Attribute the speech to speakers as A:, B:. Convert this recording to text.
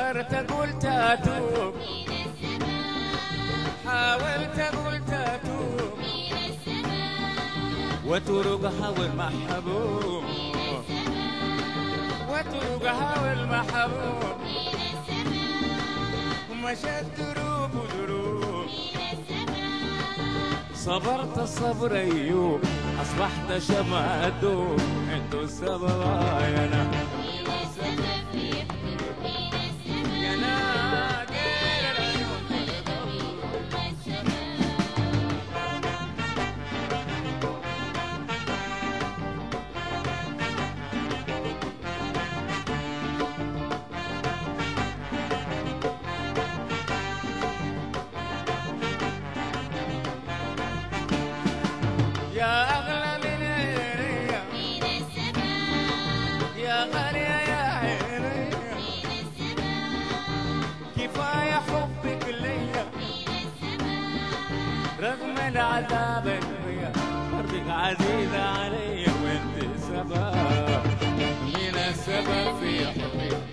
A: فكرت قلت اتوب حاولت قلت اتوب وترقها والمحبوب وترقها والمحبوب ومشت دروب ودروب صبرت صبر ايوب اصبحت شمع الدوب انتو السبب يا انا يا ناقل العيون يا اغلى من عيني يا غالية يا عيني كفاية حبك ليا رغم العذاب فيا برضك عزيزة علي وانت سبب من السبب في حبي